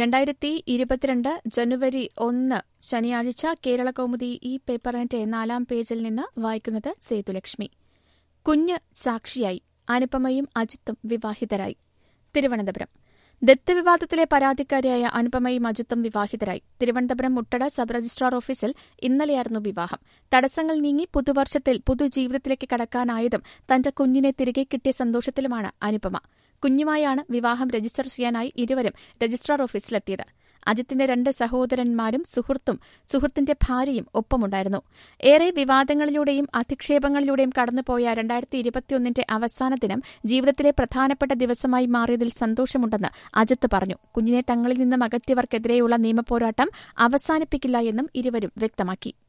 രണ്ടായിരത്തി ഇരുപത്തിരണ്ട് ജനുവരി ഒന്ന് ശനിയാഴ്ച കേരള കൗമുദി ഈ പേപ്പറിന്റെ നാലാം പേജിൽ നിന്ന് വായിക്കുന്നത് സേതുലക്ഷ്മി കുഞ്ഞ് സാക്ഷിയായി അനുപമയും അജിത്തും വിവാഹിതരായി തിരുവനന്തപുരം ദത്ത് വിവാദത്തിലെ പരാതിക്കാരിയായ അനുപമയും അജിത്തും വിവാഹിതരായി തിരുവനന്തപുരം മുട്ടട സബ് രജിസ്ട്രാർ ഓഫീസിൽ ഇന്നലെയായിരുന്നു വിവാഹം തടസ്സങ്ങൾ നീങ്ങി പുതുവർഷത്തിൽ പുതുജീവിതത്തിലേക്ക് കടക്കാനായതും തന്റെ കുഞ്ഞിനെ തിരികെ കിട്ടിയ സന്തോഷത്തിലുമാണ് അനുപമ കുഞ്ഞുമായാണ് വിവാഹം രജിസ്റ്റർ ചെയ്യാനായി ഇരുവരും രജിസ്ട്രാർ ഓഫീസിലെത്തിയത് അജിത്തിന്റെ രണ്ട് സഹോദരന്മാരും സുഹൃത്തും സുഹൃത്തിന്റെ ഭാര്യയും ഒപ്പമുണ്ടായിരുന്നു ഏറെ വിവാദങ്ങളിലൂടെയും അധിക്ഷേപങ്ങളിലൂടെയും കടന്നുപോയ രണ്ടായിരത്തി ഇരുപത്തിയൊന്നിന്റെ അവസാന ദിനം ജീവിതത്തിലെ പ്രധാനപ്പെട്ട ദിവസമായി മാറിയതിൽ സന്തോഷമുണ്ടെന്ന് അജിത്ത് പറഞ്ഞു കുഞ്ഞിനെ തങ്ങളിൽ നിന്നും അകറ്റിയവർക്കെതിരെയുള്ള നിയമപോരാട്ടം അവസാനിപ്പിക്കില്ല എന്നും ഇരുവരും വ്യക്തമാക്കി